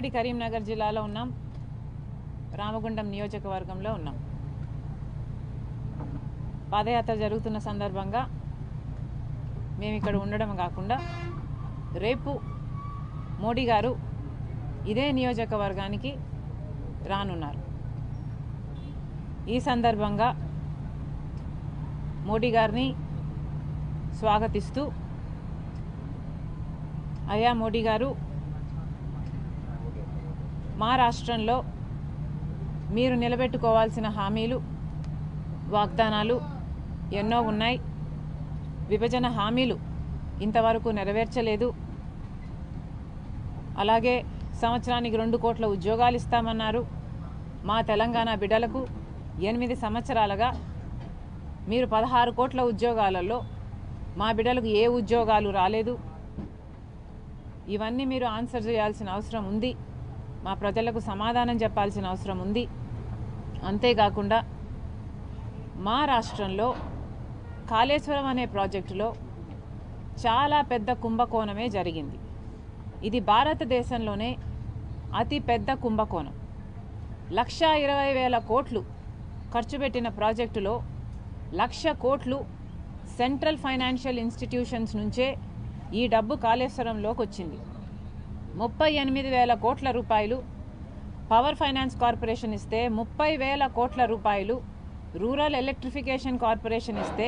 కరీంనగర్ జిల్లాలో ఉన్నాం రామగుండం నియోజకవర్గంలో ఉన్నాం పాదయాత్ర జరుగుతున్న సందర్భంగా మేము ఇక్కడ ఉండడం కాకుండా రేపు మోడీ గారు ఇదే నియోజకవర్గానికి రానున్నారు ఈ సందర్భంగా మోడీ గారిని స్వాగతిస్తూ అయ్యా మోడీ గారు మా రాష్ట్రంలో మీరు నిలబెట్టుకోవాల్సిన హామీలు వాగ్దానాలు ఎన్నో ఉన్నాయి విభజన హామీలు ఇంతవరకు నెరవేర్చలేదు అలాగే సంవత్సరానికి రెండు కోట్ల ఉద్యోగాలు ఇస్తామన్నారు మా తెలంగాణ బిడ్డలకు ఎనిమిది సంవత్సరాలుగా మీరు పదహారు కోట్ల ఉద్యోగాలలో మా బిడ్డలకు ఏ ఉద్యోగాలు రాలేదు ఇవన్నీ మీరు ఆన్సర్ చేయాల్సిన అవసరం ఉంది మా ప్రజలకు సమాధానం చెప్పాల్సిన అవసరం ఉంది అంతేకాకుండా మా రాష్ట్రంలో కాళేశ్వరం అనే ప్రాజెక్టులో చాలా పెద్ద కుంభకోణమే జరిగింది ఇది భారతదేశంలోనే అతి పెద్ద కుంభకోణం లక్ష ఇరవై వేల కోట్లు ఖర్చు పెట్టిన ప్రాజెక్టులో లక్ష కోట్లు సెంట్రల్ ఫైనాన్షియల్ ఇన్స్టిట్యూషన్స్ నుంచే ఈ డబ్బు కాళేశ్వరంలోకి వచ్చింది ముప్పై ఎనిమిది వేల కోట్ల రూపాయలు పవర్ ఫైనాన్స్ కార్పొరేషన్ ఇస్తే ముప్పై వేల కోట్ల రూపాయలు రూరల్ ఎలక్ట్రిఫికేషన్ కార్పొరేషన్ ఇస్తే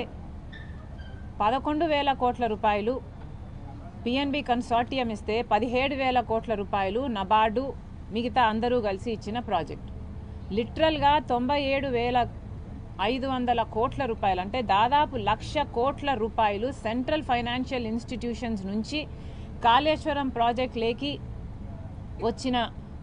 పదకొండు వేల కోట్ల రూపాయలు పిఎన్బి కన్సార్టియం ఇస్తే పదిహేడు వేల కోట్ల రూపాయలు నబార్డు మిగతా అందరూ కలిసి ఇచ్చిన ప్రాజెక్ట్ లిటరల్గా తొంభై ఏడు వేల ఐదు వందల కోట్ల రూపాయలు అంటే దాదాపు లక్ష కోట్ల రూపాయలు సెంట్రల్ ఫైనాన్షియల్ ఇన్స్టిట్యూషన్స్ నుంచి కాళేశ్వరం ప్రాజెక్ట్ లేకి వచ్చిన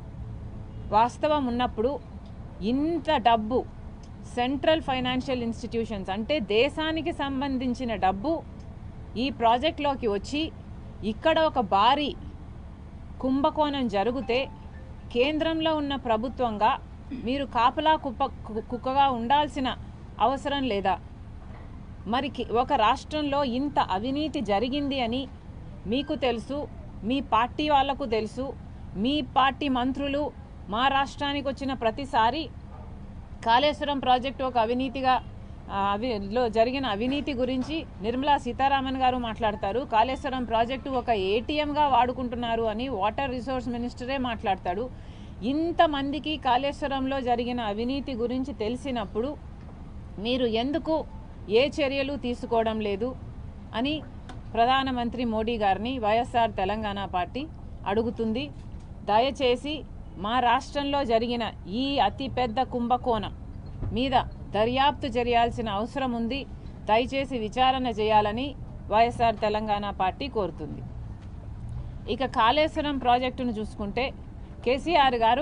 వాస్తవం ఉన్నప్పుడు ఇంత డబ్బు సెంట్రల్ ఫైనాన్షియల్ ఇన్స్టిట్యూషన్స్ అంటే దేశానికి సంబంధించిన డబ్బు ఈ ప్రాజెక్ట్లోకి వచ్చి ఇక్కడ ఒక భారీ కుంభకోణం జరిగితే కేంద్రంలో ఉన్న ప్రభుత్వంగా మీరు కాపలా కుప్ప కు- కుక్కగా ఉండాల్సిన అవసరం లేదా మరి కి- ఒక రాష్ట్రంలో ఇంత అవినీతి జరిగింది అని మీకు తెలుసు మీ పార్టీ వాళ్లకు తెలుసు మీ పార్టీ మంత్రులు మా రాష్ట్రానికి వచ్చిన ప్రతిసారి కాళేశ్వరం ప్రాజెక్టు ఒక అవినీతిగా ఆ, అవి లో జరిగిన అవినీతి గురించి నిర్మలా సీతారామన్ గారు మాట్లాడతారు కాళేశ్వరం ప్రాజెక్టు ఒక ఏటీఎంగా వాడుకుంటున్నారు అని వాటర్ రిసోర్స్ మినిస్టరే మాట్లాడతాడు ఇంతమందికి కాళేశ్వరంలో జరిగిన అవినీతి గురించి తెలిసినప్పుడు మీరు ఎందుకు ఏ చర్యలు తీసుకోవడం లేదు అని ప్రధానమంత్రి మోడీ గారిని వైఎస్ఆర్ తెలంగాణ పార్టీ అడుగుతుంది దయచేసి మా రాష్ట్రంలో జరిగిన ఈ అతిపెద్ద కుంభకోణం మీద దర్యాప్తు చేయాల్సిన అవసరం ఉంది దయచేసి విచారణ చేయాలని వైఎస్ఆర్ తెలంగాణ పార్టీ కోరుతుంది ఇక కాళేశ్వరం ప్రాజెక్టును చూసుకుంటే కేసీఆర్ గారు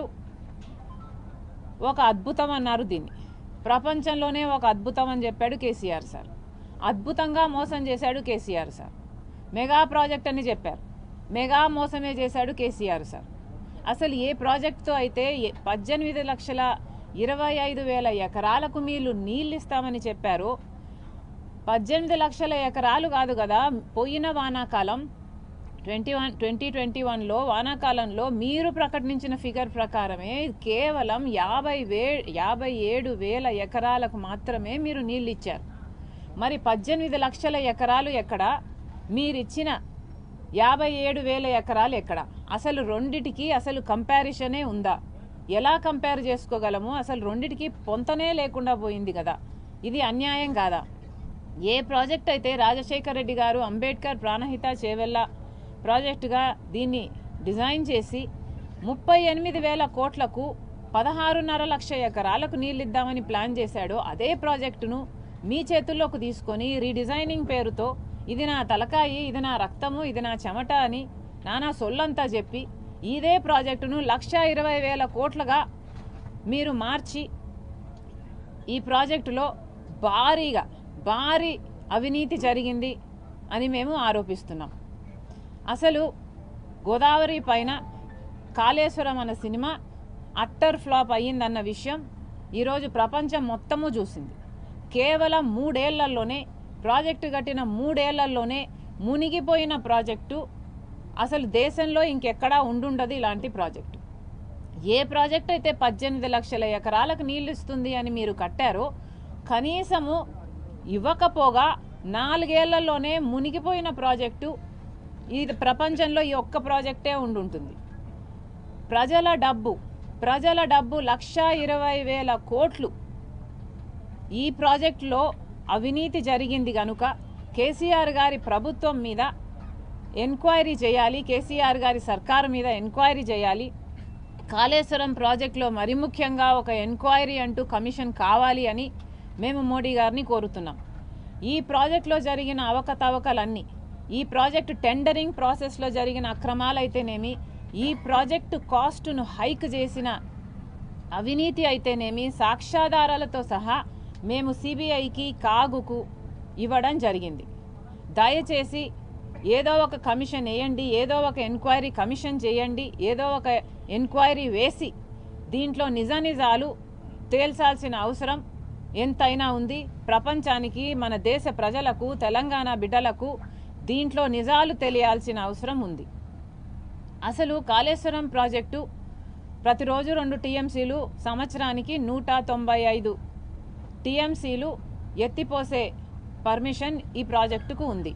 ఒక అద్భుతం అన్నారు దీన్ని ప్రపంచంలోనే ఒక అద్భుతం అని చెప్పాడు కేసీఆర్ సార్ అద్భుతంగా మోసం చేశాడు కేసీఆర్ సార్ మెగా ప్రాజెక్ట్ అని చెప్పారు మెగా మోసమే చేశాడు కేసీఆర్ సార్ అసలు ఏ ప్రాజెక్టుతో అయితే ఏ- పద్దెనిమిది లక్షల ఇరవై ఐదు వేల ఎకరాలకు మీరు నీళ్ళు ఇస్తామని చెప్పారో పద్దెనిమిది లక్షల ఎకరాలు కాదు కదా పోయిన వానాకాలం ట్వంటీ వన్ ట్వంటీ ట్వంటీ వన్లో వానాకాలంలో మీరు ప్రకటించిన ఫిగర్ ప్రకారమే కేవలం యాభై వే యాభై ఏడు వేల ఎకరాలకు మాత్రమే మీరు నీళ్ళు ఇచ్చారు మరి పద్దెనిమిది లక్షల ఎకరాలు ఎక్కడ మీరిచ్చిన యాభై ఏడు వేల ఎకరాలు ఎక్కడ అసలు రెండిటికి అసలు కంపారిజనే ఉందా ఎలా కంపేర్ చేసుకోగలము అసలు రెండిటికి పొంతనే లేకుండా పోయింది కదా ఇది అన్యాయం కాదా ఏ ప్రాజెక్ట్ అయితే రాజశేఖర రెడ్డి గారు అంబేద్కర్ ప్రాణహిత చేవెళ్ళ ప్రాజెక్టుగా దీన్ని డిజైన్ చేసి ముప్పై ఎనిమిది వేల కోట్లకు పదహారున్నర లక్ష ఎకరాలకు నీళ్ళిద్దామని ప్లాన్ చేశాడో అదే ప్రాజెక్టును మీ చేతుల్లోకి తీసుకొని రీడిజైనింగ్ పేరుతో ఇది నా తలకాయి ఇది నా రక్తము ఇది నా చెమట అని నానా సొల్లంతా చెప్పి ఇదే ప్రాజెక్టును లక్ష ఇరవై వేల కోట్లుగా మీరు మార్చి ఈ ప్రాజెక్టులో భారీగా భారీ అవినీతి జరిగింది అని మేము ఆరోపిస్తున్నాం అసలు గోదావరి పైన కాళేశ్వరం అన్న సినిమా అట్టర్ ఫ్లాప్ అయ్యిందన్న విషయం ఈరోజు ప్రపంచం మొత్తము చూసింది కేవలం మూడేళ్లలోనే ప్రాజెక్టు కట్టిన మూడేళ్లలోనే మునిగిపోయిన ప్రాజెక్టు అసలు దేశంలో ఇంకెక్కడా ఉండుండదు ఇలాంటి ప్రాజెక్టు ఏ ప్రాజెక్ట్ అయితే పద్దెనిమిది లక్షల ఎకరాలకు నీళ్లు ఇస్తుంది అని మీరు కట్టారో కనీసము ఇవ్వకపోగా నాలుగేళ్లలోనే మునిగిపోయిన ప్రాజెక్టు ఇది ప్రపంచంలో ఈ ఒక్క ప్రాజెక్టే ఉండుంటుంది ప్రజల డబ్బు ప్రజల డబ్బు లక్ష ఇరవై వేల కోట్లు ఈ ప్రాజెక్టులో అవినీతి జరిగింది కనుక కేసీఆర్ గారి ప్రభుత్వం మీద ఎంక్వైరీ చేయాలి కేసీఆర్ గారి సర్కారు మీద ఎంక్వైరీ చేయాలి కాళేశ్వరం ప్రాజెక్టులో మరి ముఖ్యంగా ఒక ఎంక్వైరీ అంటూ కమిషన్ కావాలి అని మేము మోడీ గారిని కోరుతున్నాం ఈ ప్రాజెక్టులో జరిగిన అవకతవకలన్నీ ఈ ప్రాజెక్టు టెండరింగ్ ప్రాసెస్లో జరిగిన అక్రమాలైతేనేమి ఈ ప్రాజెక్టు కాస్టును హైక్ చేసిన అవినీతి అయితేనేమి సాక్ష్యాధారాలతో సహా మేము సిబిఐకి కాగుకు ఇవ్వడం జరిగింది దయచేసి ఏదో ఒక కమిషన్ వేయండి ఏదో ఒక ఎంక్వైరీ కమిషన్ చేయండి ఏదో ఒక ఎంక్వైరీ వేసి దీంట్లో నిజ నిజాలు తేల్చాల్సిన అవసరం ఎంతైనా ఉంది ప్రపంచానికి మన దేశ ప్రజలకు తెలంగాణ బిడ్డలకు దీంట్లో నిజాలు తెలియాల్సిన అవసరం ఉంది అసలు కాళేశ్వరం ప్రాజెక్టు ప్రతిరోజు రెండు టీఎంసీలు సంవత్సరానికి నూట తొంభై ఐదు టీఎంసీలు ఎత్తిపోసే పర్మిషన్ ఈ ప్రాజెక్టుకు ఉంది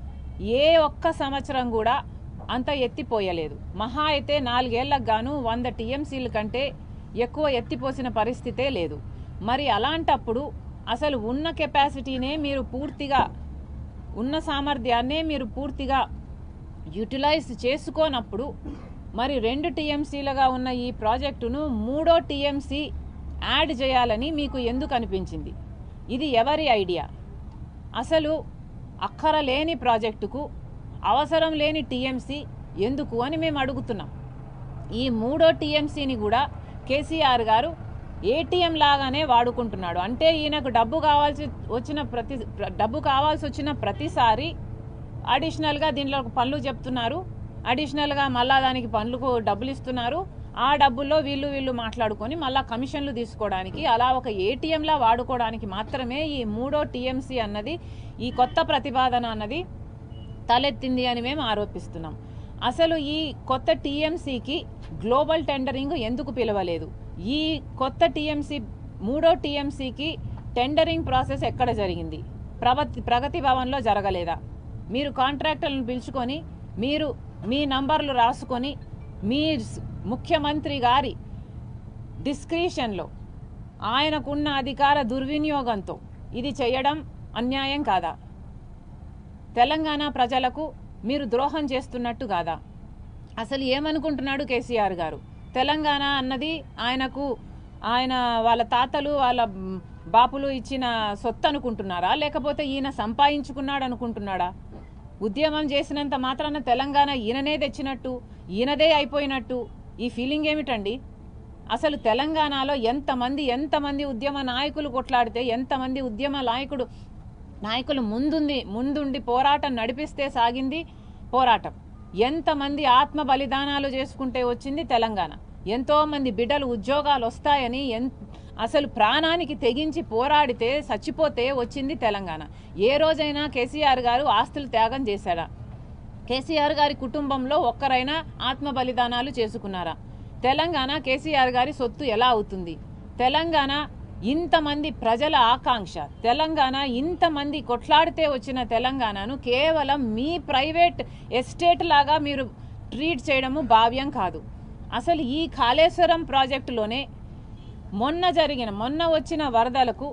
ఏ ఒక్క సంవత్సరం కూడా అంత ఎత్తిపోయలేదు మహా అయితే నాలుగేళ్లకు గాను వంద టీఎంసీల కంటే ఎక్కువ ఎత్తిపోసిన పరిస్థితే లేదు మరి అలాంటప్పుడు అసలు ఉన్న కెపాసిటీనే మీరు పూర్తిగా ఉన్న సామర్థ్యాన్నే మీరు పూర్తిగా యూటిలైజ్ చేసుకోనప్పుడు మరి రెండు టీఎంసీలుగా ఉన్న ఈ ప్రాజెక్టును మూడో టీఎంసీ యాడ్ చేయాలని మీకు ఎందుకు అనిపించింది ఇది ఎవరి ఐడియా అసలు అక్కర లేని ప్రాజెక్టుకు అవసరం లేని టీఎంసీ ఎందుకు అని మేము అడుగుతున్నాం ఈ మూడో టీఎంసీని కూడా కేసీఆర్ గారు ఏటీఎం లాగానే వాడుకుంటున్నాడు అంటే ఈయనకు డబ్బు కావాల్సి వచ్చిన ప్రతి డబ్బు కావాల్సి వచ్చిన ప్రతిసారి అడిషనల్గా దీనిలో పనులు చెప్తున్నారు అడిషనల్గా మళ్ళా దానికి పనులకు డబ్బులు ఇస్తున్నారు ఆ డబ్బుల్లో వీళ్ళు వీళ్ళు మాట్లాడుకొని మళ్ళా కమిషన్లు తీసుకోవడానికి అలా ఒక ఏటీఎంలా వాడుకోవడానికి మాత్రమే ఈ మూడో టీఎంసీ అన్నది ఈ కొత్త ప్రతిపాదన అన్నది తలెత్తింది అని మేము ఆరోపిస్తున్నాం అసలు ఈ కొత్త టీఎంసీకి గ్లోబల్ టెండరింగ్ ఎందుకు పిలవలేదు ఈ కొత్త టీఎంసీ మూడో టీఎంసీకి టెండరింగ్ ప్రాసెస్ ఎక్కడ జరిగింది ప్రగతి ప్రగతి భవన్లో జరగలేదా మీరు కాంట్రాక్టర్లను పిలుచుకొని మీరు మీ నంబర్లు రాసుకొని మీ స్- ముఖ్యమంత్రి గారి డిస్క్రిషన్లో ఆయనకున్న అధికార దుర్వినియోగంతో ఇది చేయడం అన్యాయం కాదా తెలంగాణ ప్రజలకు మీరు ద్రోహం చేస్తున్నట్టు కాదా అసలు ఏమనుకుంటున్నాడు కేసీఆర్ గారు తెలంగాణ అన్నది ఆయనకు ఆయన వాళ్ళ తాతలు వాళ్ళ మ్, బాపులు ఇచ్చిన సొత్తు అనుకుంటున్నారా లేకపోతే ఈయన సంపాదించుకున్నాడు అనుకుంటున్నాడా ఉద్యమం చేసినంత మాత్రాన తెలంగాణ ఈయననే తెచ్చినట్టు ఈయనదే అయిపోయినట్టు ఈ ఫీలింగ్ ఏమిటండి అసలు తెలంగాణలో ఎంతమంది ఎంతమంది ఉద్యమ నాయకులు కొట్లాడితే ఎంతమంది ఉద్యమ నాయకుడు నాయకులు ముందుంది ముందుండి పోరాటం నడిపిస్తే సాగింది పోరాటం ఎంతమంది ఆత్మ బలిదానాలు చేసుకుంటే వచ్చింది తెలంగాణ ఎంతో మంది బిడ్డలు ఉద్యోగాలు వస్తాయని ఎన్ అసలు ప్రాణానికి తెగించి పోరాడితే చచ్చిపోతే వచ్చింది తెలంగాణ ఏ రోజైనా కేసీఆర్ గారు ఆస్తులు త్యాగం చేశాడా కేసీఆర్ గారి కుటుంబంలో ఒక్కరైనా ఆత్మ బలిదానాలు చేసుకున్నారా తెలంగాణ కేసీఆర్ గారి సొత్తు ఎలా అవుతుంది తెలంగాణ ఇంతమంది ప్రజల ఆకాంక్ష తెలంగాణ ఇంతమంది కొట్లాడితే వచ్చిన తెలంగాణను కేవలం మీ ప్రైవేట్ ఎస్టేట్ లాగా మీరు ట్రీట్ చేయడము భావ్యం కాదు అసలు ఈ కాళేశ్వరం ప్రాజెక్టులోనే మొన్న జరిగిన మొన్న వచ్చిన వరదలకు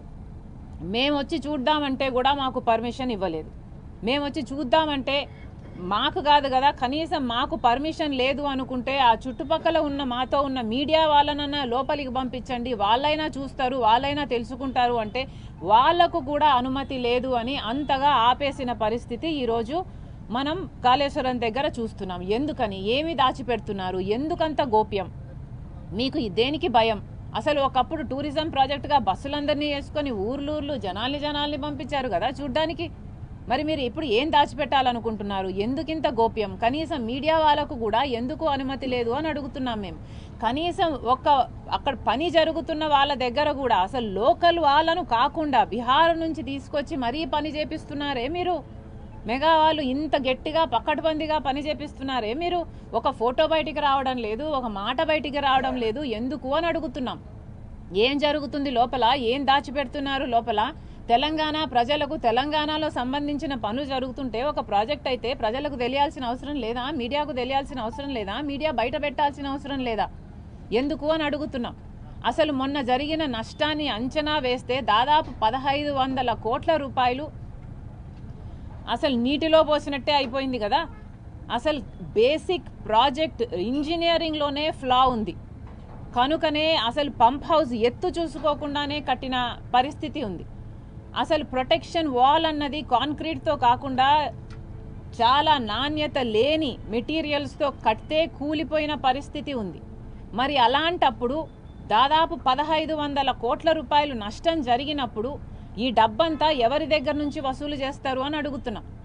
మేము వచ్చి చూద్దామంటే కూడా మాకు పర్మిషన్ ఇవ్వలేదు మేము వచ్చి చూద్దామంటే మాకు కాదు కదా కనీసం మాకు పర్మిషన్ లేదు అనుకుంటే ఆ చుట్టుపక్కల ఉన్న మాతో ఉన్న మీడియా వాళ్ళనన్నా లోపలికి పంపించండి వాళ్ళైనా చూస్తారు వాళ్ళైనా తెలుసుకుంటారు అంటే వాళ్లకు కూడా అనుమతి లేదు అని అంతగా ఆపేసిన పరిస్థితి ఈరోజు మనం కాళేశ్వరం దగ్గర చూస్తున్నాం ఎందుకని ఏమి దాచిపెడుతున్నారు ఎందుకంత గోప్యం మీకు ఈ దేనికి భయం అసలు ఒకప్పుడు టూరిజం ప్రాజెక్టుగా బస్సులందరినీ వేసుకొని ఊర్లూర్లు జనాల్ని జనాల్ని పంపించారు కదా చూడ్డానికి మరి మీరు ఇప్పుడు ఏం దాచిపెట్టాలనుకుంటున్నారు ఎందుకింత గోప్యం కనీసం మీడియా వాళ్ళకు కూడా ఎందుకు అనుమతి లేదు అని అడుగుతున్నాం మేము కనీసం ఒక్క అక్కడ పని జరుగుతున్న వాళ్ళ దగ్గర కూడా అసలు లోకల్ వాళ్ళను కాకుండా బీహార్ నుంచి తీసుకొచ్చి మరీ పని చేపిస్తున్నారే మీరు మెగా వాళ్ళు ఇంత గట్టిగా పక్కటబందిగా పని చేపిస్తున్నారే మీరు ఒక ఫోటో బయటికి రావడం లేదు ఒక మాట బయటికి రావడం లేదు ఎందుకు అని అడుగుతున్నాం ఏం జరుగుతుంది లోపల ఏం దాచిపెడుతున్నారు లోపల తెలంగాణ ప్రజలకు తెలంగాణలో సంబంధించిన పనులు జరుగుతుంటే ఒక ప్రాజెక్ట్ అయితే ప్రజలకు తెలియాల్సిన అవసరం లేదా మీడియాకు తెలియాల్సిన అవసరం లేదా మీడియా బయట పెట్టాల్సిన అవసరం లేదా ఎందుకు అని అడుగుతున్నాం అసలు మొన్న జరిగిన నష్టాన్ని అంచనా వేస్తే దాదాపు పదహైదు వందల కోట్ల రూపాయలు అసలు నీటిలో పోసినట్టే అయిపోయింది కదా అసలు బేసిక్ ప్రాజెక్ట్ ఇంజనీరింగ్లోనే ఫ్లా ఉంది కనుకనే అసలు పంప్ హౌస్ ఎత్తు చూసుకోకుండానే కట్టిన పరిస్థితి ఉంది అసలు ప్రొటెక్షన్ వాల్ అన్నది కాంక్రీట్తో కాకుండా చాలా నాణ్యత లేని మెటీరియల్స్తో కడితే కూలిపోయిన పరిస్థితి ఉంది మరి అలాంటప్పుడు దాదాపు పదహైదు వందల కోట్ల రూపాయలు నష్టం జరిగినప్పుడు ఈ డబ్బంతా ఎవరి దగ్గర నుంచి వసూలు చేస్తారు అని అడుగుతున్నాం